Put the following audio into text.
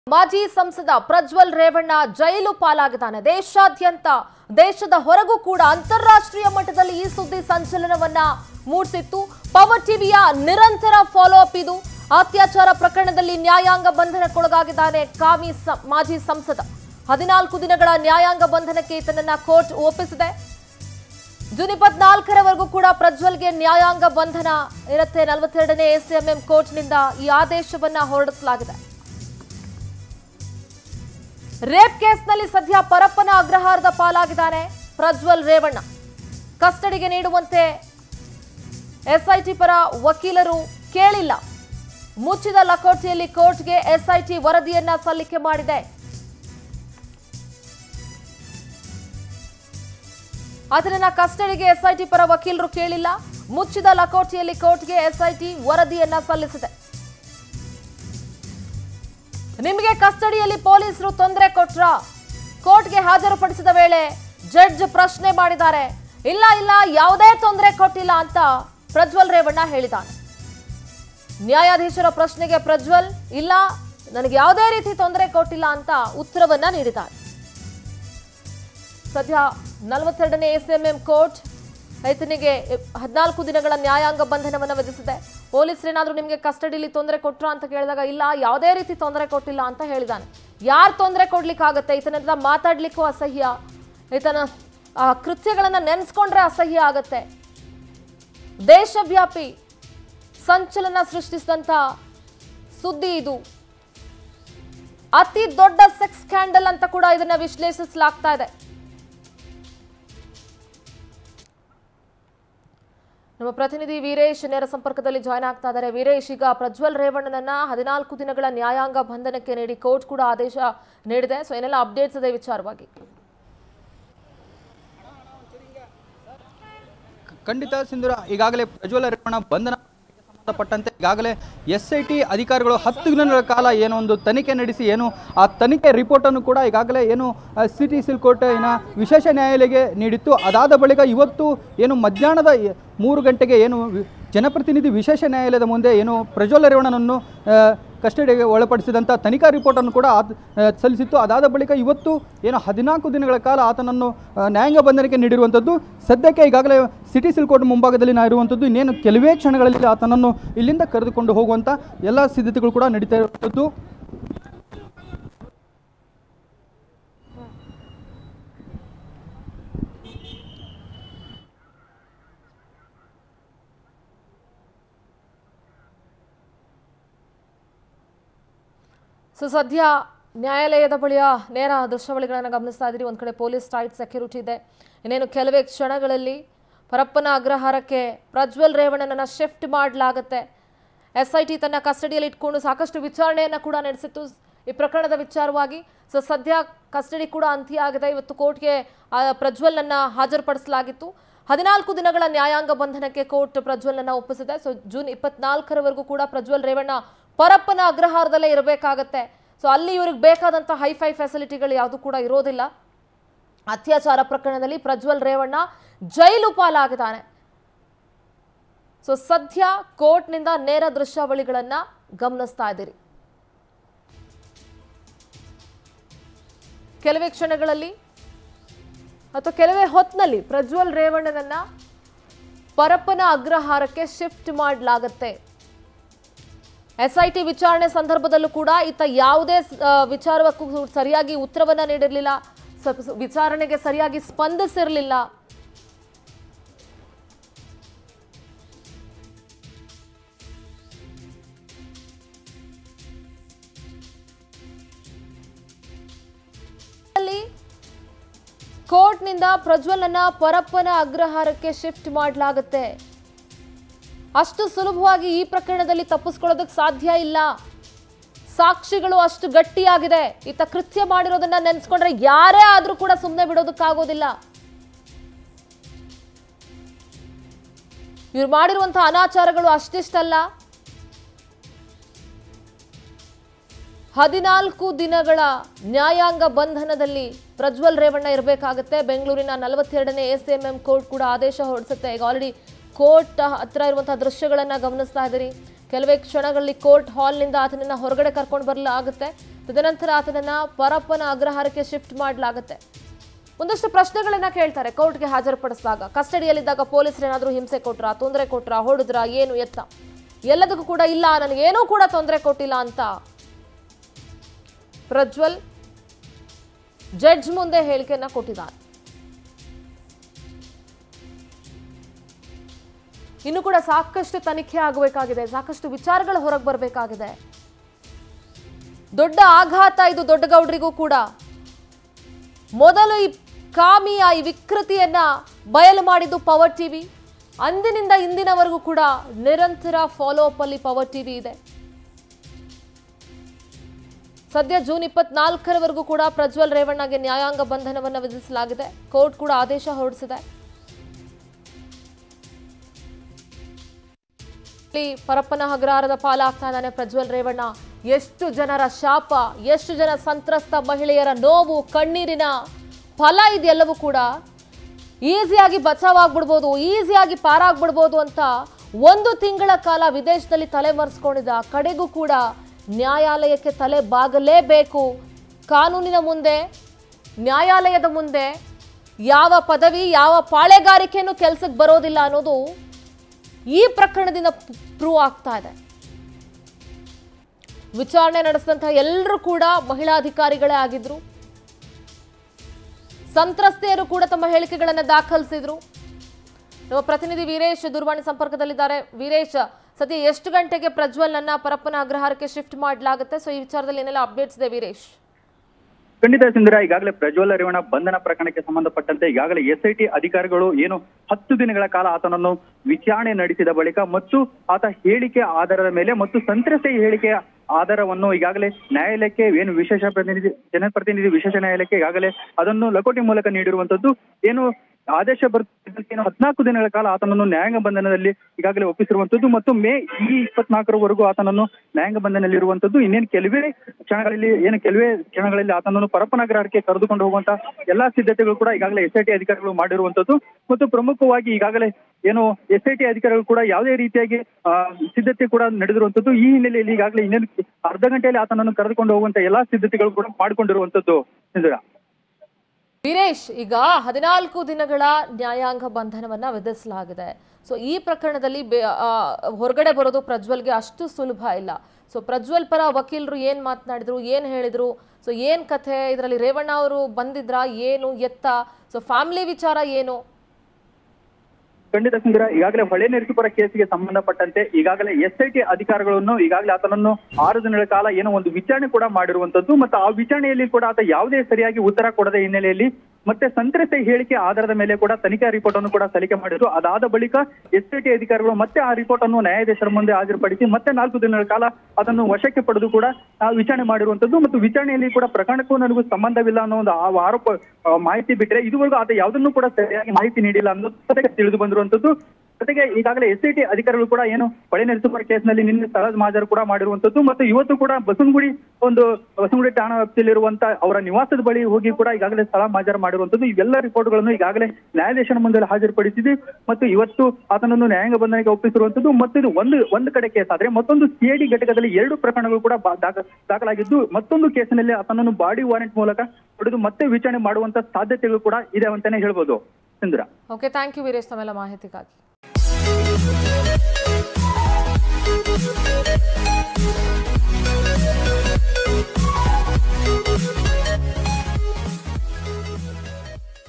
ಮಾಜಿ ಸಂಸದ ಪ್ರಜ್ವಲ್ ರೇವಣ್ಣ ಜೈಲು ಪಾಲಾಗಿದ್ದಾನೆ ದೇಶಾದ್ಯಂತ ದೇಶದ ಹೊರಗೂ ಕೂಡ ಅಂತಾರಾಷ್ಟ್ರೀಯ ಮಟ್ಟದಲ್ಲಿ ಈ ಸುದ್ದಿ ಸಂಚಲನವನ್ನ ಮೂಡಿಸಿತ್ತು ಪವರ್ ಟಿವಿಯ ನಿರಂತರ ಫಾಲೋ ಅಪ್ ಇದು ಅತ್ಯಾಚಾರ ಪ್ರಕರಣದಲ್ಲಿ ನ್ಯಾಯಾಂಗ ಬಂಧನಕ್ಕೊಳಗಾಗಿದ್ದಾನೆ ಕಾವಿ ಸ- ಮಾಜಿ ಸಂಸದ ಹದಿನಾಲ್ಕು ದಿನಗಳ ನ್ಯಾಯಾಂಗ ಬಂಧನಕ್ಕೆ ಈತನನ್ನ ಕೋರ್ಟ್ ಒಪ್ಪಿಸಿದೆ ಜೂನ್ ಇಪ್ಪತ್ನಾಲ್ಕರವರೆಗೂ ಕೂಡ ಪ್ರಜ್ವಲ್ಗೆ ನ್ಯಾಯಾಂಗ ಬಂಧನ ಇರುತ್ತೆ ನಲವತ್ತೆರಡನೇ ಎಸ್ಎಂಎಂ ಕೋರ್ಟ್ನಿಂದ ಈ ಆದೇಶವನ್ನ ಹೊರಡಿಸಲಾಗಿದೆ ರೇಪ್ ಕೇಸ್ನಲ್ಲಿ ಸದ್ಯ ಪರಪ್ಪನ ಅಗ್ರಹಾರದ ಪಾಲಾಗಿದ್ದಾನೆ ಪ್ರಜ್ವಲ್ ರೇವಣ್ಣ ಕಸ್ಟಡಿಗೆ ನೀಡುವಂತೆ ಎಸ್ಐಟಿ ಪರ ವಕೀಲರು ಕೇಳಿಲ್ಲ ಮುಚ್ಚಿದ ಲಕೋಟೆಯಲ್ಲಿ ಕೋರ್ಟ್ಗೆ ಎಸ್ಐಟಿ ವರದಿಯನ್ನ ಸಲ್ಲಿಕೆ ಮಾಡಿದೆ ಆತನನ್ನ ಕಸ್ಟಡಿಗೆ ಎಸ್ಐಟಿ ಪರ ವಕೀಲರು ಕೇಳಿಲ್ಲ ಮುಚ್ಚಿದ ಲಕೋಟೆಯಲ್ಲಿ ಕೋರ್ಟ್ಗೆ ಎಸ್ಐಟಿ ವರದಿಯನ್ನ ಸಲ್ಲಿಸಿದೆ ನಿಮಗೆ ಕಸ್ಟಡಿಯಲ್ಲಿ ಪೊಲೀಸರು ತೊಂದರೆ ಕೊಟ್ರ ಕೋರ್ಟ್ಗೆ ಹಾಜರುಪಡಿಸಿದ ವೇಳೆ ಜಡ್ಜ್ ಪ್ರಶ್ನೆ ಮಾಡಿದ್ದಾರೆ ಇಲ್ಲ ಇಲ್ಲ ಯಾವುದೇ ತೊಂದರೆ ಕೊಟ್ಟಿಲ್ಲ ಅಂತ ಪ್ರಜ್ವಲ್ ರೇವಣ್ಣ ಹೇಳಿದ್ದಾನೆ ನ್ಯಾಯಾಧೀಶರ ಪ್ರಶ್ನೆಗೆ ಪ್ರಜ್ವಲ್ ಇಲ್ಲ ನನಗೆ ಯಾವುದೇ ರೀತಿ ತೊಂದರೆ ಕೊಟ್ಟಿಲ್ಲ ಅಂತ ಉತ್ತರವನ್ನ ನೀಡಿದ್ದಾರೆ ಸದ್ಯ ನಲವತ್ತೆರಡನೇ ಎಸ್ಎಂಎಂ ಕೋರ್ಟ್ ರೈತನಿಗೆ ಹದಿನಾಲ್ಕು ದಿನಗಳ ನ್ಯಾಯಾಂಗ ಬಂಧನವನ್ನು ವಿಧಿಸಿದೆ ಪೊಲೀಸರೇನಾದ್ರೂ ನಿಮಗೆ ಕಸ್ಟಡಿಲಿ ತೊಂದರೆ ಕೊಟ್ರ ಅಂತ ಕೇಳಿದಾಗ ಇಲ್ಲ ಯಾವುದೇ ರೀತಿ ತೊಂದರೆ ಕೊಟ್ಟಿಲ್ಲ ಅಂತ ಹೇಳಿದಾನೆ ಯಾರು ತೊಂದರೆ ಕೊಡ್ಲಿಕ್ಕಾಗತ್ತೆ ಈತನ ಮಾತಾಡ್ಲಿಕ್ಕೂ ಅಸಹ್ಯ ಈತನ ಆ, ಕೃತ್ಯಗಳನ್ನ ನೆನೆಸ್ಕೊಂಡ್ರೆ ಅಸಹ್ಯ ಆಗತ್ತೆ ದೇಶವ್ಯಾಪಿ ಸಂಚಲನ ಸೃಷ್ಟಿಸಿದಂತ ಸುದ್ದಿ ಇದು ಅತಿ ದೊಡ್ಡ ಸೆಕ್ಸ್ ಸ್ಕ್ಯಾಂಡಲ್ ಅಂತ ಕೂಡ ಇದನ್ನ ವಿಶ್ಲೇಷಿಸಲಾಗ್ತಾ ಇದೆ ನಮ್ಮ ಪ್ರತಿನಿಧಿ ವೀರೇಶ್ ನೇರ ಸಂಪರ್ಕದಲ್ಲಿ ಜಾಯ್ನ್ ಆಗ್ತಾ ಇದ್ದಾರೆ ವೀರೇಶ್ ಈಗ ಪ್ರಜ್ವಲ್ ರೇವಣ್ಣನನ್ನ ಹದಿನಾಲ್ಕು ದಿನಗಳ ನ್ಯಾಯಾಂಗ ಬಂಧನಕ್ಕೆ ನೀಡಿ ಕೋರ್ಟ್ ಕೂಡ ಆದೇಶ ನೀಡಿದೆ ಸೊ ಏನೆಲ್ಲ ಅಪ್ಡೇಟ್ಸ್ ಇದೆ ಈ ವಿಚಾರವಾಗಿ ಖಂಡಿತ ಸಿಂಧೂರ ಈಗಾಗಲೇ ಪ್ರಜ್ವಲ ರೇವಣ್ಣ ಬಂಧನ ಸಂಬಂಧಪಟ್ಟಂತೆ ಈಗಾಗಲೇ ಎಸ್ ಐ ಟಿ ಅಧಿಕಾರಿಗಳು ಹತ್ತು ದಿನಗಳ ಕಾಲ ಏನೋ ಒಂದು ತನಿಖೆ ನಡೆಸಿ ಏನು ಆ ತನಿಖೆ ರಿಪೋರ್ಟನ್ನು ಕೂಡ ಈಗಾಗಲೇ ಏನು ಸಿಟಿ ಸಿಲ್ ಕೋರ್ಟ್ ಏನ ವಿಶೇಷ ನ್ಯಾಯಾಲಯಕ್ಕೆ ನೀಡಿತ್ತು ಅದಾದ ಬಳಿಕ ಇವತ್ತು ಏನು ಮಧ್ಯಾಹ್ನದ ಎ- ಮೂರು ಗಂಟೆಗೆ ಏನು ವಿ- ಜನಪ್ರತಿನಿಧಿ ವಿಶೇಷ ನ್ಯಾಯಾಲಯದ ಮುಂದೆ ಏನು ಪ್ರಜ್ವಲ ರೇವಣ್ಣನನ್ನು ಆ, ಕಸ್ಟಡಿಗೆ ಒಳಪಡಿಸಿದಂಥ ತನಿಖಾ ರಿಪೋರ್ಟನ್ನು ಕೂಡ ಆತ ಆ, ಸಲ್ಲಿಸಿತ್ತು ಅದಾದ ಬಳಿಕ ಇವತ್ತು ಏನು ಹದಿನಾಲ್ಕು ದಿನಗಳ ಕಾಲ ಆತನನ್ನು ಆ, ನ್ಯಾಯಾಂಗ ಬಂಧನಕ್ಕೆ ನೀಡಿರುವಂಥದ್ದು ಸದ್ಯಕ್ಕೆ ಈಗಾಗಲೇ ಸಿಟಿ ಸಿಲ್ ಕೋರ್ಟ್ ಮುಂಭಾಗದಲ್ಲಿ ನಾ ಇರುವಂಥದ್ದು ಇನ್ನೇನು ಕೆಲವೇ ಕ್ಷಣಗಳಲ್ಲಿ ಆತನನ್ನು ಇಲ್ಲಿಂದ ಕರೆದುಕೊಂಡು ಹೋಗುವಂಥ ಎಲ್ಲ ಸಿದ್ಧತೆಗಳು ಕೂಡ ನಡೀತಾ ಇರುವಂಥದ್ದು ಸೊ ಸದ್ಯ ನ್ಯಾಯಾಲಯದ ಬಳಿಯ ನೇರ ದೃಶ್ಯಾವಳಿಗಳನ್ನು ಗಮನಿಸ್ತಾ ಇದ್ದೀರಿ ಒಂದು ಕಡೆ ಪೊಲೀಸ್ ಟೈಟ್ ಸೆಕ್ಯೂರಿಟಿ ಇದೆ ಇನ್ನೇನು ಕೆಲವೇ ಕ್ಷಣಗಳಲ್ಲಿ ಪರಪ್ಪನ ಅಗ್ರಹಾರಕ್ಕೆ ಪ್ರಜ್ವಲ್ ರೇವಣ್ಣನನ್ನ ಶಿಫ್ಟ್ ಮಾಡಲಾಗುತ್ತೆ ಎಸ್ ಐ ಟಿ ತನ್ನ ಕಸ್ಟಡಿಯಲ್ಲಿ ಇಟ್ಕೊಂಡು ಸಾಕಷ್ಟು ವಿಚಾರಣೆಯನ್ನು ಕೂಡ ನಡೆಸಿತ್ತು ಈ ಪ್ರಕರಣದ ವಿಚಾರವಾಗಿ ಸೊ ಸದ್ಯ ಕಸ್ಟಡಿ ಕೂಡ ಅಂತ್ಯ ಆಗಿದೆ ಇವತ್ತು ಕೋರ್ಟ್ಗೆ ಆ ಪ್ರಜ್ವಲ್ನನ್ನ ಹಾಜರುಪಡಿಸಲಾಗಿತ್ತು ಹದಿನಾಲ್ಕು ದಿನಗಳ ನ್ಯಾಯಾಂಗ ಬಂಧನಕ್ಕೆ ಕೋರ್ಟ್ ಪ್ರಜ್ವಲ್ನನ್ನ ಒಪ್ಪಿಸಿದೆ ಸೊ ಜೂನ್ ಇಪ್ಪತ್ನಾಲ್ಕರವರೆಗೂ ಕೂಡ ಪ್ರಜ್ವಲ್ ರೇವಣ್ಣ ಪರಪ್ಪನ ಅಗ್ರಹಾರದಲ್ಲೇ ಇರಬೇಕಾಗತ್ತೆ ಸೊ ಅಲ್ಲಿ ಇವ್ರಿಗೆ ಬೇಕಾದಂಥ ಹೈಫೈ ಫೆಸಿಲಿಟಿಗಳು ಯಾವುದು ಕೂಡ ಇರೋದಿಲ್ಲ ಅತ್ಯಾಚಾರ ಪ್ರಕರಣದಲ್ಲಿ ಪ್ರಜ್ವಲ್ ರೇವಣ್ಣ ಜೈಲು ಪಾಲಾಗಿದ್ದಾನೆ ಸೊ ಸದ್ಯ ಕೋರ್ಟ್ನಿಂದ ನೇರ ದೃಶ್ಯಾವಳಿಗಳನ್ನ ಗಮನಿಸ್ತಾ ಇದ್ದೀರಿ ಕೆಲವೇ ಕ್ಷಣಗಳಲ್ಲಿ ಅಥವಾ ಕೆಲವೇ ಹೊತ್ತಿನಲ್ಲಿ ಪ್ರಜ್ವಲ್ ರೇವಣ್ಣನನ್ನ ಪರಪ್ಪನ ಅಗ್ರಹಾರಕ್ಕೆ ಶಿಫ್ಟ್ ಮಾಡಲಾಗತ್ತೆ ಎಸ್ಐಟಿ ವಿಚಾರಣೆ ಸಂದರ್ಭದಲ್ಲೂ ಕೂಡ ಈತ ಯಾವುದೇ ಆ, ವಿಚಾರಕ್ಕೂ ಸರಿಯಾಗಿ ಉತ್ತರವನ್ನ ನೀಡಿರಲಿಲ್ಲ ಸ- ವಿಚಾರಣೆಗೆ ಸರಿಯಾಗಿ ಸ್ಪಂದಿಸಿರಲಿಲ್ಲ ಅಲ್ಲಿ ಕೋರ್ಟ್ನಿಂದ ಪ್ರಜ್ವಲನ್ನ ಪರಪ್ಪನ ಅಗ್ರಹಾರಕ್ಕೆ ಶಿಫ್ಟ್ ಮಾಡಲಾಗುತ್ತೆ ಅಷ್ಟು ಸುಲಭವಾಗಿ ಈ ಪ್ರಕರಣದಲ್ಲಿ ತಪ್ಪಿಸ್ಕೊಳ್ಳೋದಕ್ಕೆ ಸಾಧ್ಯ ಇಲ್ಲ ಸಾಕ್ಷಿಗಳು ಅಷ್ಟು ಗಟ್ಟಿಯಾಗಿದೆ ಈತ ಕೃತ್ಯ ಮಾಡಿರೋದನ್ನ ನೆನೆಸ್ಕೊಂಡ್ರೆ ಯಾರೇ ಆದ್ರೂ ಕೂಡ ಸುಮ್ಮನೆ ಬಿಡೋದಕ್ಕಾಗೋದಿಲ್ಲ ಇವ್ರು ಮಾಡಿರುವಂತಹ ಅನಾಚಾರಗಳು ಅಷ್ಟಿಷ್ಟಲ್ಲ ಹದಿನಾಲ್ಕು ದಿನಗಳ ನ್ಯಾಯಾಂಗ ಬಂಧನದಲ್ಲಿ ಪ್ರಜ್ವಲ್ ರೇವಣ್ಣ ಇರಬೇಕಾಗತ್ತೆ ಬೆಂಗಳೂರಿನ ನಲವತ್ತೆರಡನೇ ಎಸ್ ಎಂ ಎಂ ಕೋರ್ಟ್ ಕೂಡ ಆದೇಶ ಹೊರಡಿಸುತ್ತೆ ಈಗ ಆಲ್ರೆಡಿ ಕೋರ್ಟ್ ಹತ್ರ ಇರುವಂತಹ ದೃಶ್ಯಗಳನ್ನ ಗಮನಿಸ್ತಾ ಇದ್ದೀರಿ ಕೆಲವೇ ಕ್ಷಣಗಳಲ್ಲಿ ಕೋರ್ಟ್ ಹಾಲ್ನಿಂದ ಆತನನ್ನ ಹೊರಗಡೆ ಕರ್ಕೊಂಡು ಬರಲಾಗುತ್ತೆ ತದನಂತರ ಆತನನ್ನ ಪರಪ್ಪನ ಅಗ್ರಹಾರಕ್ಕೆ ಶಿಫ್ಟ್ ಮಾಡಲಾಗುತ್ತೆ ಒಂದಷ್ಟು ಪ್ರಶ್ನೆಗಳನ್ನ ಕೇಳ್ತಾರೆ ಕೋರ್ಟ್ಗೆ ಹಾಜರುಪಡಿಸಿದಾಗ ಕಸ್ಟಡಿಯಲ್ಲಿದ್ದಾಗ ಪೊಲೀಸರು ಏನಾದರೂ ಹಿಂಸೆ ಕೊಟ್ರ ತೊಂದರೆ ಕೊಟ್ರ ಹೊಡೆದ್ರ ಏನು ಎತ್ತ ಎಲ್ಲದಕ್ಕೂ ಕೂಡ ಇಲ್ಲ ನನಗೇನೂ ಕೂಡ ತೊಂದರೆ ಕೊಟ್ಟಿಲ್ಲ ಅಂತ ಪ್ರಜ್ವಲ್ ಜಡ್ಜ್ ಮುಂದೆ ಹೇಳಿಕೆಯನ್ನ ಕೊಟ್ಟಿದ್ದಾರೆ ಇನ್ನು ಕೂಡ ಸಾಕಷ್ಟು ತನಿಖೆ ಆಗಬೇಕಾಗಿದೆ ಸಾಕಷ್ಟು ವಿಚಾರಗಳು ಹೊರಗೆ ಬರಬೇಕಾಗಿದೆ ದೊಡ್ಡ ಆಘಾತ ಇದು ದೊಡ್ಡ ಗೌಡ್ರಿಗೂ ಕೂಡ ಮೊದಲು ಈ ಕಾಮಿಯ ಈ ವಿಕೃತಿಯನ್ನ ಬಯಲು ಮಾಡಿದ್ದು ಪವರ್ ಟಿವಿ ಅಂದಿನಿಂದ ಇಂದಿನವರೆಗೂ ಕೂಡ ನಿರಂತರ ಫಾಲೋ ಅಪ್ ಅಲ್ಲಿ ಪವರ್ ಟಿವಿ ಇದೆ ಸದ್ಯ ಜೂನ್ ಇಪ್ಪತ್ನಾಲ್ಕರವರೆಗೂ ಕೂಡ ಪ್ರಜ್ವಲ್ ರೇವಣ್ಣಗೆ ನ್ಯಾಯಾಂಗ ಬಂಧನವನ್ನು ವಿಧಿಸಲಾಗಿದೆ ಕೋರ್ಟ್ ಕೂಡ ಆದೇಶ ಹೊರಡಿಸಿದೆ ಇಲ್ಲಿ ಪರಪ್ಪನ ಹಗರಾರದ ಪಾಲಾಗ್ತಾ ಇದ್ದಾನೆ ಪ್ರಜ್ವಲ್ ರೇವಣ್ಣ ಎಷ್ಟು ಜನರ ಶಾಪ ಎಷ್ಟು ಜನ ಸಂತ್ರಸ್ತ ಮಹಿಳೆಯರ ನೋವು ಕಣ್ಣೀರಿನ ಫಲ ಇದೆಲ್ಲವೂ ಕೂಡ ಈಸಿಯಾಗಿ ಬಚಾವಾಗ್ಬಿಡ್ಬೋದು ಈಸಿಯಾಗಿ ಪಾರಾಗ್ಬಿಡ್ಬೋದು ಅಂತ ಒಂದು ತಿಂಗಳ ಕಾಲ ವಿದೇಶದಲ್ಲಿ ತಲೆ ಮರೆಸ್ಕೊಂಡಿದ್ದ ಕಡೆಗೂ ಕೂಡ ನ್ಯಾಯಾಲಯಕ್ಕೆ ತಲೆ ಬಾಗಲೇಬೇಕು ಕಾನೂನಿನ ಮುಂದೆ ನ್ಯಾಯಾಲಯದ ಮುಂದೆ ಯಾವ ಪದವಿ ಯಾವ ಪಾಳೆಗಾರಿಕೆನೂ ಕೆಲಸಕ್ಕೆ ಬರೋದಿಲ್ಲ ಅನ್ನೋದು ಈ ಪ್ರಕರಣದಿಂದ ಪ್ರೂವ್ ಆಗ್ತಾ ಇದೆ ವಿಚಾರಣೆ ನಡೆಸಿದಂತಹ ಎಲ್ಲರೂ ಕೂಡ ಮಹಿಳಾ ಅಧಿಕಾರಿಗಳೇ ಆಗಿದ್ರು ಸಂತ್ರಸ್ತೆಯರು ಕೂಡ ತಮ್ಮ ಹೇಳಿಕೆಗಳನ್ನು ದಾಖಲಿಸಿದ್ರು ನಮ್ಮ ಪ್ರತಿನಿಧಿ ವೀರೇಶ್ ದೂರವಾಣಿ ಸಂಪರ್ಕದಲ್ಲಿದ್ದಾರೆ ವೀರೇಶ್ ಸದ್ಯ ಎಷ್ಟು ಗಂಟೆಗೆ ಪ್ರಜ್ವಲ್ನನ್ನ ಪರಪ್ಪನ ಅಗ್ರಹಾರಕ್ಕೆ ಶಿಫ್ಟ್ ಮಾಡಲಾಗುತ್ತೆ ಸೊ ಈ ವಿಚಾರದಲ್ಲಿ ಏನೆಲ್ಲ ಅಪ್ಡೇಟ್ಸ್ ಇದೆ ವೀರೇಶ್ ಖಂಡಿತ ಸಿಂಧುರ ಈಗಾಗಲೇ ಪ್ರಜ್ವಲ್ ರೇವಣ್ಣ ಬಂಧನ ಪ್ರಕರಣಕ್ಕೆ ಸಂಬಂಧಪಟ್ಟಂತೆ ಈಗಾಗಲೇ ಎಸ್ಐಟಿ ಅಧಿಕಾರಿಗಳು ಏನು ಹತ್ತು ದಿನಗಳ ಕಾಲ ಆತನನ್ನು ವಿಚಾರಣೆ ನಡೆಸಿದ ಬಳಿಕ ಮತ್ತು ಆತ ಹೇಳಿಕೆ ಆಧಾರದ ಮೇಲೆ ಮತ್ತು ಸಂತ್ರಸ್ತೆಯ ಹೇಳಿಕೆಯ ಆಧಾರವನ್ನು ಈಗಾಗಲೇ ನ್ಯಾಯಾಲಯಕ್ಕೆ ಏನು ವಿಶೇಷ ಪ್ರತಿನಿಧಿ ಜನಪ್ರತಿನಿಧಿ ವಿಶೇಷ ನ್ಯಾಯಾಲಯಕ್ಕೆ ಈಗಾಗಲೇ ಅದನ್ನು ಲಕೋಟಿ ಮೂಲಕ ನೀಡಿರುವಂತದ್ದು ಏನು ಆದೇಶ ಬರ್ತಿದ್ದಂತೆ ಏನು ಹದಿನಾಲ್ಕು ದಿನಗಳ ಕಾಲ ಆತನನ್ನು ನ್ಯಾಯಾಂಗ ಬಂಧನದಲ್ಲಿ ಈಗಾಗಲೇ ಒಪ್ಪಿಸಿರುವಂತದ್ದು ಮತ್ತು ಮೇ ಈ ಇಪ್ಪತ್ನಾಲ್ಕರವರೆಗೂ ಆತನನ್ನು ನ್ಯಾಯಾಂಗ ಬಂಧನದಲ್ಲಿರುವಂತದ್ದು ಇನ್ನೇನು ಕೆಲವೇ ಕ್ಷಣಗಳಲ್ಲಿ ಏನು ಕೆಲವೇ ಕ್ಷಣಗಳಲ್ಲಿ ಆತನನ್ನು ಪರಪ್ಪನಗರಕ್ಕೆ ಕರೆದುಕೊಂಡು ಹೋಗುವಂತ ಎಲ್ಲಾ ಸಿದ್ಧತೆಗಳು ಕೂಡ ಈಗಾಗಲೇ ಎಸ್ಐಟಿ ಅಧಿಕಾರಿಗಳು ಮಾಡಿರುವಂತದ್ದು ಮತ್ತು ಪ್ರಮುಖವಾಗಿ ಈಗಾಗಲೇ ಏನು ಎಸ್ಐಟಿ ಅಧಿಕಾರಿಗಳು ಕೂಡ ಯಾವುದೇ ರೀತಿಯಾಗಿ ಆ, ಸಿದ್ಧತೆ ಕೂಡ ನಡೆದಿರುವಂತದ್ದು ಈ ಹಿನ್ನೆಲೆಯಲ್ಲಿ ಈಗಾಗಲೇ ಇನ್ನೇನು ಅರ್ಧ ಗಂಟೆಯಲ್ಲಿ ಆತನನ್ನು ಕರೆದುಕೊಂಡು ಹೋಗುವಂತ ಎಲ್ಲಾ ಸಿದ್ಧತೆಗಳು ಕೂಡ ಮಾಡಿಕೊಂಡಿರುವಂತದ್ದು ಇಂದಿರಾ ವೀರೇಶ್ ಈಗ ಹದಿನಾಲ್ಕು ದಿನಗಳ ನ್ಯಾಯಾಂಗ ಬಂಧನವನ್ನ ವಿಧಿಸಲಾಗಿದೆ ಸೊ ಈ ಪ್ರಕರಣದಲ್ಲಿ ಬೆ- ಆ, ಹೊರಗಡೆ ಬರೋದು ಪ್ರಜ್ವಲ್ಗೆ ಅಷ್ಟು ಸುಲಭ ಇಲ್ಲ ಸೊ ಪ್ರಜ್ವಲ್ ಪರ ವಕೀಲರು ಏನ್ ಮಾತನಾಡಿದ್ರು ಏನ್ ಹೇಳಿದ್ರು ಸೊ ಏನ್ ಕಥೆ ಇದರಲ್ಲಿ ರೇವಣ್ಣ ಅವರು ಬಂದಿದ್ರ ಏನು ಎತ್ತ ಸೊ ಫ್ಯಾಮಿಲಿ ವಿಚಾರ ಏನು ಖಂಡಿತ ಸುಂದರ ಈಗಾಗಲೇ ಹೊಳೆ ನರಸೀಪುರ ಕೇಸಿಗೆ ಸಂಬಂಧಪಟ್ಟಂತೆ ಈಗಾಗಲೇ ಎಸ್ಐಟಿ ಅಧಿಕಾರಿಗಳನ್ನು ಈಗಾಗಲೇ ಆತನನ್ನು ಆರು ದಿನಗಳ ಕಾಲ ಏನೋ ಒಂದು ವಿಚಾರಣೆ ಕೂಡ ಮಾಡಿರುವಂತದ್ದು ಮತ್ತು ಆ ವಿಚಾರಣೆಯಲ್ಲಿ ಕೂಡ ಆತ ಯಾವುದೇ ಸರಿಯಾಗಿ ಉತ್ತರ ಕೊಡದ ಹಿನ್ನೆಲೆಯಲ್ಲಿ ಮತ್ತೆ ಸಂತ್ರಸ್ತೆ ಹೇಳಿಕೆ ಆಧಾರದ ಮೇಲೆ ಕೂಡ ತನಿಖಾ ರಿಪೋರ್ಟ್ ಅನ್ನು ಕೂಡ ಸಲ್ಲಿಕೆ ಮಾಡಿದ್ರು ಅದಾದ ಬಳಿಕ ಎಸ್ಐಟಿ ಅಧಿಕಾರಿಗಳು ಮತ್ತೆ ಆ ರಿಪೋರ್ಟ್ ಅನ್ನು ನ್ಯಾಯಾಧೀಶರ ಮುಂದೆ ಹಾಜರುಪಡಿಸಿ ಮತ್ತೆ ನಾಲ್ಕು ದಿನಗಳ ಕಾಲ ಅದನ್ನು ವಶಕ್ಕೆ ಪಡೆದು ಕೂಡ ಆ ವಿಚಾರಣೆ ಮಾಡಿರುವಂತದ್ದು ಮತ್ತು ವಿಚಾರಣೆಯಲ್ಲಿ ಕೂಡ ಪ್ರಕರಣಕ್ಕೂ ನನಗೂ ಸಂಬಂಧವಿಲ್ಲ ಅನ್ನೋ ಒಂದು ಆ- ಆರೋಪ ಆ, ಮಾಹಿತಿ ಬಿಟ್ಟರೆ ಇದುವರೆಗೂ ಆತ ಯಾವುದನ್ನು ಕೂಡ ಸರಿಯಾಗಿ ಮಾಹಿತಿ ನೀಡಿಲ್ಲ ಅನ್ನೋದು ಜೊತೆಗೆ ತಿಳಿದು ಬಂದಿರುವಂತದ್ದು ಜೊತೆಗೆ ಈಗಾಗಲೇ ಎಸ್ಐಟಿ ಅಧಿಕಾರಿಗಳು ಕೂಡ ಏನು ಹೊಳೆ ನರಸೀಪುರ ಕೇಸ್ನಲ್ಲಿ ನಿನ್ನೆ ಸ್ಥಳದ ಮಾಜರು ಕೂಡ ಮಾಡಿರುವಂತದ್ದು ಮತ್ತು ಇವತ್ತು ಕೂಡ ಬಸವನಗುಡಿ ಒಂದು ಬಸವನಗುಡಿ ಠಾಣಾ ವ್ಯಾಪ್ತಿಯಲ್ಲಿರುವಂತ ಅವರ ನಿವಾಸದ ಬಳಿ ಹೋಗಿ ಕೂಡ ಈಗಾಗಲೇ ಸ್ಥಳ ಮಾಜರು ಮಾಡಿರುವಂತದ್ದು ಇವೆಲ್ಲ ರಿಪೋರ್ಟ್ಗಳನ್ನು ಈಗಾಗಲೇ ನ್ಯಾಯಾಧೀಶನ ಮುಂದೆ ಹಾಜರುಪಡಿಸಿದೆ ಮತ್ತು ಇವತ್ತು ಆತನನ್ನು ನ್ಯಾಯಾಂಗ ಬಂಧನಕ್ಕೆ ಒಪ್ಪಿಸಿರುವಂತದ್ದು ಮತ್ತು ಇದು ಒಂದು ಒಂದು ಕಡೆ ಕೇಸ್ ಆದ್ರೆ ಮತ್ತೊಂದು ಸಿಐಡಿ ಘಟಕದಲ್ಲಿ ಎರಡು ಪ್ರಕರಣಗಳು ಕೂಡ ಬಾ- ದಾಖ- ದಾಖಲಾಗಿದ್ದು ಮತ್ತೊಂದು ಕೇಸಿನಲ್ಲಿ ಆತನನ್ನು ಬಾಡಿ ವಾರೆಂಟ್ ಮೂಲಕ ಹೊಡೆದು ಮತ್ತೆ ವಿಚಾರಣೆ ಮಾಡುವಂತ ಸಾಧ್ಯತೆಗಳು ಕೂಡ ಇದೆ ಅಂತಾನೆ ಹೇಳ್ಬೋದು Chandra okay thank you Veeresh ತಮ್ಮೆಲ್ಲ ಮಾಹಿತಿಗಾಗಿ